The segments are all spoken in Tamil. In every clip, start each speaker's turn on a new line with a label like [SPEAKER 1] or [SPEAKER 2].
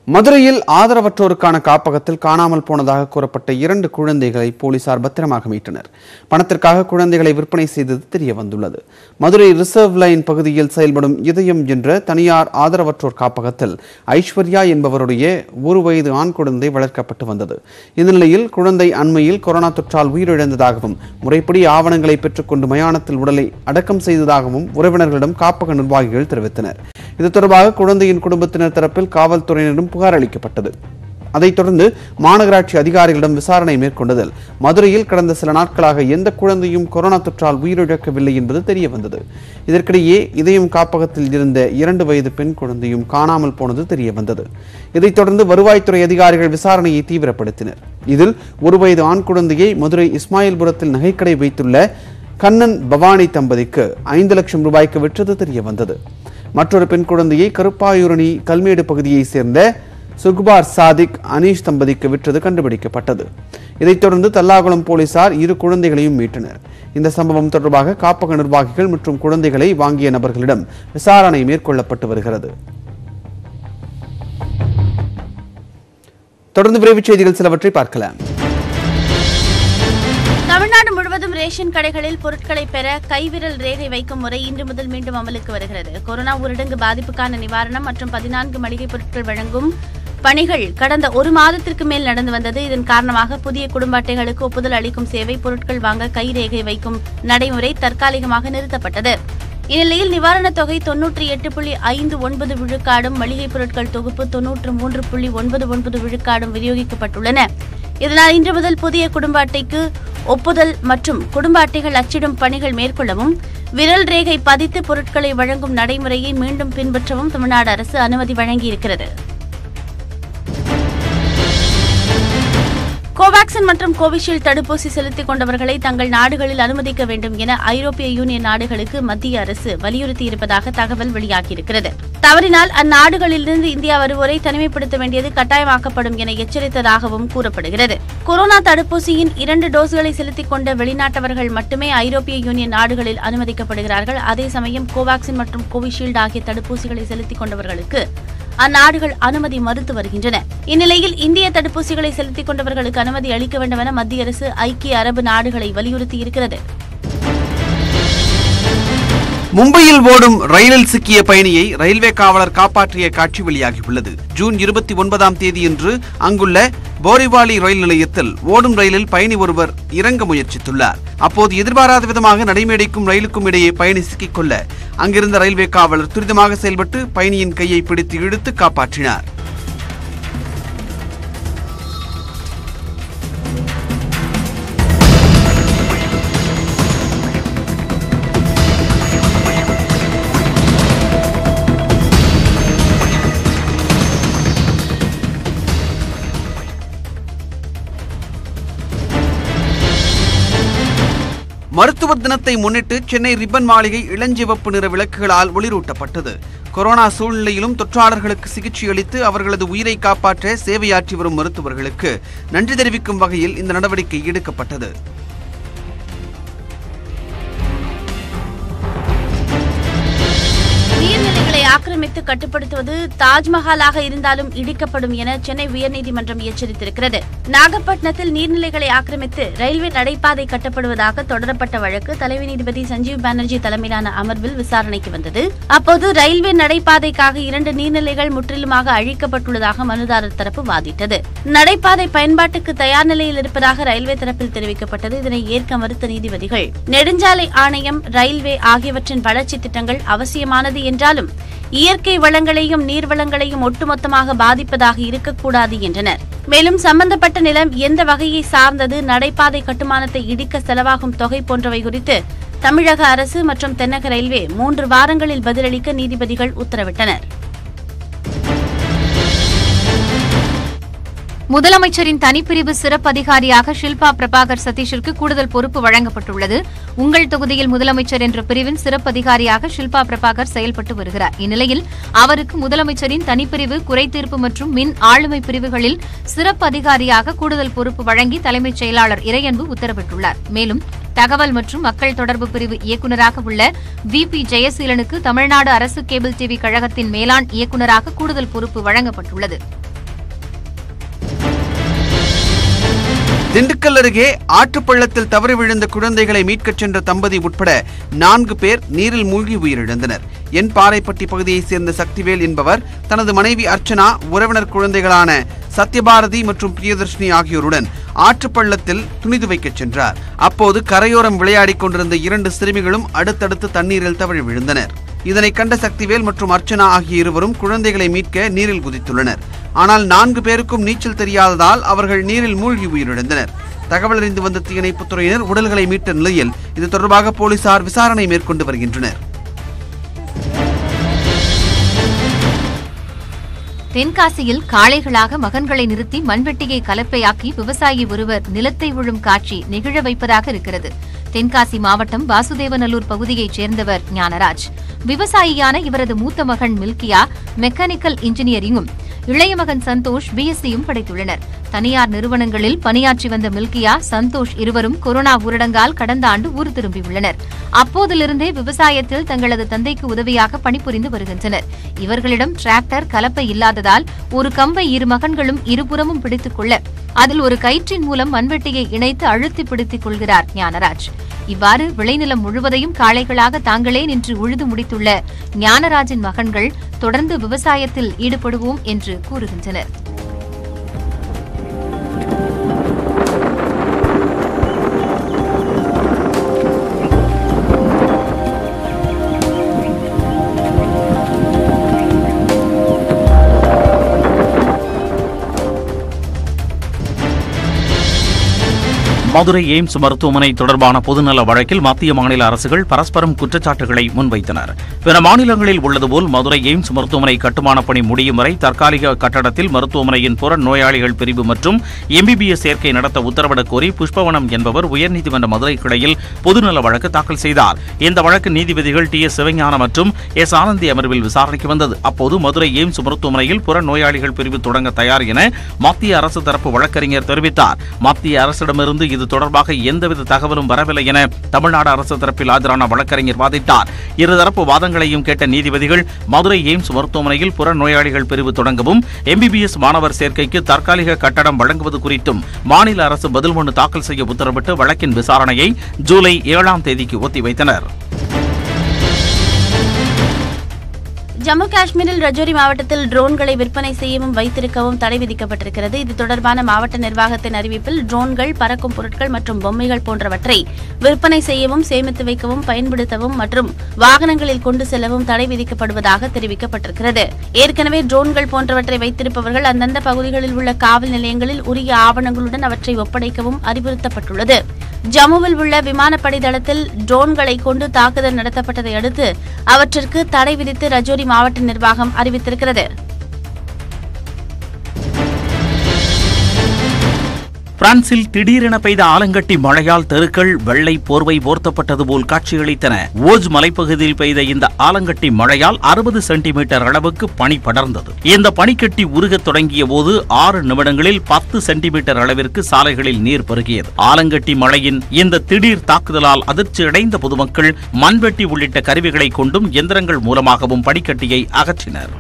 [SPEAKER 1] மதுரையில் ஆதரவற்றோருக்கான காப்பகத்தில் காணாமல் போனதாக கூறப்பட்ட இரண்டு குழந்தைகளை போலீசார் பத்திரமாக மீட்டனர் பணத்திற்காக குழந்தைகளை விற்பனை செய்தது தெரிய வந்துள்ளது மதுரை ரிசர்வ் லைன் பகுதியில் செயல்படும் இதயம் என்ற தனியார் ஆதரவற்றோர் காப்பகத்தில் ஐஸ்வர்யா என்பவருடைய ஒரு வயது ஆண் குழந்தை வளர்க்கப்பட்டு வந்தது இந்த நிலையில் குழந்தை அண்மையில் கொரோனா தொற்றால் உயிரிழந்ததாகவும் முறைப்படி ஆவணங்களை பெற்றுக்கொண்டு மயானத்தில் உடலை அடக்கம் செய்ததாகவும் உறவினர்களிடம் காப்பக நிர்வாகிகள் தெரிவித்தனர் இது தொடர்பாக குழந்தையின் குடும்பத்தினர் தரப்பில் காவல்துறையினரும் புகார் அளிக்கப்பட்டது அதைத் தொடர்ந்து மாநகராட்சி அதிகாரிகளிடம் விசாரணை மேற்கொண்டதில் மதுரையில் கடந்த சில நாட்களாக எந்த குழந்தையும் கொரோனா தொற்றால் உயிரிழக்கவில்லை என்பது தெரிய வந்தது இதற்கிடையே இதயம் காப்பகத்தில் இருந்த இரண்டு வயது பெண் குழந்தையும் காணாமல் போனது தெரிய வந்தது இதைத் தொடர்ந்து வருவாய்த்துறை அதிகாரிகள் விசாரணையை தீவிரப்படுத்தினர் இதில் ஒரு வயது ஆண் குழந்தையை மதுரை இஸ்மாயில்புரத்தில் நகைக்கடை வைத்துள்ள கண்ணன் பவானி தம்பதிக்கு ஐந்து லட்சம் ரூபாய்க்கு விற்றது தெரிய வந்தது மற்றொரு பெண் குழந்தையை கருப்பாயூரணி கல்மேடு பகுதியைச் சேர்ந்த சுகுபார் சாதிக் அனீஷ் தம்பதிக்கு விற்றது கண்டுபிடிக்கப்பட்டது இதைத் தொடர்ந்து தல்லாகுளம் போலீசார் இரு குழந்தைகளையும் மீட்டனர் இந்த சம்பவம் தொடர்பாக காப்பக நிர்வாகிகள் மற்றும் குழந்தைகளை வாங்கிய நபர்களிடம் விசாரணை மேற்கொள்ளப்பட்டு வருகிறது தொடர்ந்து விரைவுச் செய்திகள் சிலவற்றை பார்க்கலாம்
[SPEAKER 2] தமிழ்நாடு முழுவதும் ரேஷன் கடைகளில் பொருட்களை பெற கைவிரல் ரேகை வைக்கும் முறை இன்று முதல் மீண்டும் அமலுக்கு வருகிறது கொரோனா ஊரடங்கு பாதிப்புக்கான நிவாரணம் மற்றும் பதினான்கு மளிகை பொருட்கள் வழங்கும் பணிகள் கடந்த ஒரு மாதத்திற்கு மேல் நடந்து வந்தது இதன் காரணமாக புதிய குடும்ப அட்டைகளுக்கு ஒப்புதல் அளிக்கும் சேவை பொருட்கள் வாங்க கை ரேகை வைக்கும் நடைமுறை தற்காலிகமாக நிறுத்தப்பட்டது இந்நிலையில் நிவாரணத் தொகை தொன்னூற்றி எட்டு புள்ளி ஐந்து ஒன்பது விழுக்காடும் மளிகை பொருட்கள் தொகுப்பு தொன்னூற்று மூன்று புள்ளி ஒன்பது ஒன்பது விழுக்காடும் விநியோகிக்கப்பட்டுள்ளன இதனால் இன்று முதல் புதிய குடும்ப அட்டைக்கு ஒப்புதல் மற்றும் குடும்ப அட்டைகள் அச்சிடும் பணிகள் மேற்கொள்ளவும் விரல் ரேகை பதித்து பொருட்களை வழங்கும் நடைமுறையை மீண்டும் பின்பற்றவும் தமிழ்நாடு அரசு அனுமதி வழங்கியிருக்கிறது கோவாக்சின் மற்றும் கோவிஷீல்டு தடுப்பூசி செலுத்திக் கொண்டவர்களை தங்கள் நாடுகளில் அனுமதிக்க வேண்டும் என ஐரோப்பிய யூனியன் நாடுகளுக்கு மத்திய அரசு வலியுறுத்தியிருப்பதாக தகவல் வெளியாகியிருக்கிறது தவறினால் அந்நாடுகளிலிருந்து இந்தியா வருவோரை தனிமைப்படுத்த வேண்டியது கட்டாயமாக்கப்படும் என எச்சரித்ததாகவும் கூறப்படுகிறது கொரோனா தடுப்பூசியின் இரண்டு டோஸ்களை செலுத்திக் கொண்ட வெளிநாட்டவர்கள் மட்டுமே ஐரோப்பிய யூனியன் நாடுகளில் அனுமதிக்கப்படுகிறார்கள் அதே சமயம் கோவாக்சின் மற்றும் கோவிஷீல்டு ஆகிய தடுப்பூசிகளை செலுத்திக் கொண்டவர்களுக்கு அந்நாடுகள் அனுமதி மறுத்து வருகின்றன இந்நிலையில் இந்திய தடுப்பூசிகளை செலுத்திக் கொண்டவர்களுக்கு அனுமதி அளிக்க வேண்டும் என மத்திய அரசு ஐக்கிய அரபு நாடுகளை வலியுறுத்தியிருக்கிறது
[SPEAKER 1] மும்பையில் ஓடும் ரயிலில் சிக்கிய பயணியை ரயில்வே காவலர் காப்பாற்றிய காட்சி வெளியாகியுள்ளது ஜூன் இருபத்தி ஒன்பதாம் தேதியன்று அங்குள்ள போரிவாலி ரயில் நிலையத்தில் ஓடும் ரயிலில் பயணி ஒருவர் இறங்க முயற்சித்துள்ளார் அப்போது எதிர்பாராத விதமாக நடைமேடைக்கும் ரயிலுக்கும் இடையே பயணி சிக்கிக்கொள்ள அங்கிருந்த ரயில்வே காவலர் துரிதமாக செயல்பட்டு பயணியின் கையை பிடித்து இழுத்து காப்பாற்றினார் மருத்துவர் தினத்தை முன்னிட்டு சென்னை ரிப்பன் மாளிகை இளஞ்சிவப்பு நிற விளக்குகளால் ஒளிரூட்டப்பட்டது கொரோனா சூழ்நிலையிலும் தொற்றாளர்களுக்கு சிகிச்சை அளித்து அவர்களது உயிரை காப்பாற்ற சேவையாற்றி வரும் மருத்துவர்களுக்கு நன்றி தெரிவிக்கும் வகையில் இந்த நடவடிக்கை எடுக்கப்பட்டது
[SPEAKER 2] நீர்நிலைகளை ஆக்கிரமித்து கட்டுப்படுத்துவது தாஜ்மஹாலாக இருந்தாலும் இடிக்கப்படும் என சென்னை உயர்நீதிமன்றம் எச்சரித்திருக்கிறது நாகப்பட்டினத்தில் நீர்நிலைகளை ஆக்கிரமித்து ரயில்வே நடைபாதை கட்டப்படுவதாக தொடரப்பட்ட வழக்கு தலைமை நீதிபதி சஞ்சீவ் பானர்ஜி தலைமையிலான அமர்வில் விசாரணைக்கு வந்தது அப்போது ரயில்வே நடைபாதைக்காக இரண்டு நீர்நிலைகள் முற்றிலுமாக அழிக்கப்பட்டுள்ளதாக மனுதாரர் தரப்பு வாதிட்டது நடைபாதை பயன்பாட்டுக்கு தயார் நிலையில் இருப்பதாக ரயில்வே தரப்பில் தெரிவிக்கப்பட்டது இதனை ஏற்க மறுத்த நீதிபதிகள் நெடுஞ்சாலை ஆணையம் ரயில்வே ஆகியவற்றின் வளர்ச்சி திட்டங்கள் அவசியமானது என்றாலும் இயற்கை வளங்களையும் நீர் வளங்களையும் ஒட்டுமொத்தமாக பாதிப்பதாக இருக்கக்கூடாது என்றனர் மேலும் சம்பந்தப்பட்ட நிலம் எந்த வகையை சார்ந்தது நடைபாதை கட்டுமானத்தை இடிக்க செலவாகும் தொகை போன்றவை குறித்து தமிழக அரசு மற்றும் தென்னக ரயில்வே மூன்று வாரங்களில் பதிலளிக்க நீதிபதிகள் உத்தரவிட்டனர்
[SPEAKER 3] முதலமைச்சரின் தனிப்பிரிவு சிறப்பு அதிகாரியாக ஷில்பா பிரபாகர் சதீஷிற்கு கூடுதல் பொறுப்பு வழங்கப்பட்டுள்ளது உங்கள் தொகுதியில் முதலமைச்சர் என்ற பிரிவின் சிறப்பு அதிகாரியாக ஷில்பா பிரபாகர் செயல்பட்டு வருகிறார் இந்நிலையில் அவருக்கு முதலமைச்சரின் தனிப்பிரிவு குறைதீர்ப்பு மற்றும் மின் ஆளுமை பிரிவுகளில் சிறப்பு அதிகாரியாக கூடுதல் பொறுப்பு வழங்கி தலைமைச் செயலாளர் இறையன்பு உத்தரவிட்டுள்ளார் மேலும் தகவல் மற்றும் மக்கள் தொடர்பு பிரிவு இயக்குநராக உள்ள வி பி ஜெயசீலனுக்கு தமிழ்நாடு அரசு கேபிள் டிவி கழகத்தின் மேலாண் இயக்குநராக கூடுதல் பொறுப்பு வழங்கப்பட்டுள்ளது
[SPEAKER 1] திண்டுக்கல் அருகே ஆற்றுப்பள்ளத்தில் தவறி விழுந்த குழந்தைகளை மீட்கச் சென்ற தம்பதி உட்பட நான்கு பேர் நீரில் மூழ்கி உயிரிழந்தனர் என் பாறைப்பட்டி பகுதியைச் சேர்ந்த சக்திவேல் என்பவர் தனது மனைவி அர்ச்சனா உறவினர் குழந்தைகளான சத்யபாரதி மற்றும் பிரியதர்ஷினி ஆகியோருடன் ஆற்றுப்பள்ளத்தில் துணி துவைக்கச் சென்றார் அப்போது கரையோரம் விளையாடிக் கொண்டிருந்த இரண்டு சிறுமிகளும் அடுத்தடுத்து தண்ணீரில் தவறி விழுந்தனர் இதனை கண்ட சக்திவேல் மற்றும் அர்ச்சனா ஆகிய இருவரும் குழந்தைகளை மீட்க நீரில் குதித்துள்ளனர் ஆனால் நான்கு பேருக்கும் நீச்சல் தெரியாததால் அவர்கள் நீரில் மூழ்கி உயிரிழந்தனர் தகவல் அறிந்து வந்த தீயணைப்புத் துறையினர் உடல்களை மீட்ட நிலையில் இது தொடர்பாக போலீசார் விசாரணை மேற்கொண்டு வருகின்றனர்
[SPEAKER 3] தென்காசியில் காளைகளாக மகன்களை நிறுத்தி மண்வெட்டியை கலப்பையாக்கி விவசாயி ஒருவர் நிலத்தை விழும் காட்சி நெகிழ வைப்பதாக இருக்கிறது தென்காசி மாவட்டம் வாசுதேவநல்லூர் பகுதியைச் சேர்ந்தவர் ஞானராஜ் விவசாயியான இவரது மூத்த மகன் மில்கியா மெக்கானிக்கல் இன்ஜினியரிங்கும் இளைய மகன் சந்தோஷ் பிஎஸ்சியும் படைத்துள்ளனர் தனியார் நிறுவனங்களில் பணியாற்றி வந்த மில்கியா சந்தோஷ் இருவரும் கொரோனா ஊரடங்கால் கடந்த ஆண்டு ஊர் திரும்பியுள்ளனர் அப்போதிலிருந்தே விவசாயத்தில் தங்களது தந்தைக்கு உதவியாக பணிபுரிந்து வருகின்றனர் இவர்களிடம் டிராக்டர் கலப்பை இல்லாததால் ஒரு கம்பை இரு மகன்களும் இருபுறமும் பிடித்துக் கொள்ள அதில் ஒரு கயிற்றின் மூலம் மண்வெட்டியை இணைத்து அழுத்தி பிடித்துக் கொள்கிறார் ஞானராஜ் இவ்வாறு விளைநிலம் முழுவதையும் காளைகளாக தாங்களே நின்று உழுது முடித்துள்ள ஞானராஜின் மகன்கள் தொடர்ந்து விவசாயத்தில் ஈடுபடுவோம் என்று கூறுகின்றனர்
[SPEAKER 4] மதுரை எய்ம்ஸ் மருத்துவமனை தொடர்பான பொதுநல வழக்கில் மத்திய மாநில அரசுகள் பரஸ்பரம் குற்றச்சாட்டுகளை முன்வைத்தனர் பிற மாநிலங்களில் உள்ளது போல் மதுரை எய்ம்ஸ் மருத்துவமனை கட்டுமானப் பணி முடியும் வரை தற்காலிக கட்டடத்தில் மருத்துவமனையின் புற நோயாளிகள் பிரிவு மற்றும் எம்பிபிஎஸ் சேர்க்கை நடத்த உத்தரவிடக் கோரி புஷ்பவனம் என்பவர் உயர்நீதிமன்ற மதுரை கிளையில் பொதுநல வழக்கு தாக்கல் செய்தார் இந்த வழக்கு நீதிபதிகள் டி எஸ் சிவஞானம் மற்றும் எஸ் ஆனந்தி அமர்வில் விசாரணைக்கு வந்தது அப்போது மதுரை எய்ம்ஸ் மருத்துவமனையில் புற நோயாளிகள் பிரிவு தொடங்க தயார் என மத்திய அரசு தரப்பு வழக்கறிஞர் தெரிவித்தார் மத்திய அரசிடமிருந்து இது தொடர்பாக எந்தவித தகவலும் வரவில்லை என தமிழ்நாடு அரசு தரப்பில் ஆஜரான வழக்கறிஞர் வாதிட்டார் இருதரப்பு வாதங்களையும் கேட்ட நீதிபதிகள் மதுரை எய்ம்ஸ் மருத்துவமனையில் புற நோயாளிகள் பிரிவு தொடங்கவும் எம்பிபிஎஸ் மாணவர் சேர்க்கைக்கு தற்காலிக கட்டடம் வழங்குவது குறித்தும் மாநில அரசு பதில் மனு தாக்கல் செய்ய உத்தரவிட்டு வழக்கின் விசாரணையை ஜூலை ஏழாம் தேதிக்கு ஒத்திவைத்தனர்
[SPEAKER 2] ஜம்மு காஷ்மீரில் ரஜோரி மாவட்டத்தில் ட்ரோன்களை விற்பனை செய்யவும் வைத்திருக்கவும் தடை விதிக்கப்பட்டிருக்கிறது இது தொடர்பான மாவட்ட நிர்வாகத்தின் அறிவிப்பில் ட்ரோன்கள் பறக்கும் பொருட்கள் மற்றும் பொம்மைகள் போன்றவற்றை விற்பனை செய்யவும் சேமித்து வைக்கவும் பயன்படுத்தவும் மற்றும் வாகனங்களில் கொண்டு செல்லவும் தடை விதிக்கப்படுவதாக தெரிவிக்கப்பட்டிருக்கிறது ஏற்கனவே ட்ரோன்கள் போன்றவற்றை வைத்திருப்பவர்கள் அந்தந்த பகுதிகளில் உள்ள காவல் நிலையங்களில் உரிய ஆவணங்களுடன் அவற்றை ஒப்படைக்கவும் அறிவுறுத்தப்பட்டுள்ளது ஜம்முவில் உள்ள விமானப்படை தளத்தில் ட்ரோன்களை கொண்டு தாக்குதல் நடத்தப்பட்டதை அடுத்து அவற்றிற்கு தடை விதித்து ரஜோரி மாவட்ட நிர்வாகம் அறிவித்திருக்கிறது
[SPEAKER 4] பிரான்சில் திடீரென பெய்த ஆலங்கட்டி மழையால் தெருக்கள் வெள்ளை போர்வை போர்த்தப்பட்டது போல் காட்சியளித்தன ஓஜ் மலைப்பகுதியில் பெய்த இந்த ஆலங்கட்டி மழையால் அறுபது சென்டிமீட்டர் அளவுக்கு பனி படர்ந்தது இந்த பனிக்கட்டி உருகத் தொடங்கிய போது ஆறு நிமிடங்களில் பத்து சென்டிமீட்டர் அளவிற்கு சாலைகளில் நீர் பெருகியது ஆலங்கட்டி மழையின் இந்த திடீர் தாக்குதலால் அதிர்ச்சியடைந்த பொதுமக்கள் மண்வெட்டி உள்ளிட்ட கருவிகளை கொண்டும் எந்திரங்கள் மூலமாகவும் பனிக்கட்டியை அகற்றினர்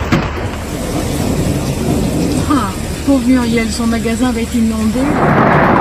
[SPEAKER 5] Ah, pauvre Muriel, son magasin avait été inondé.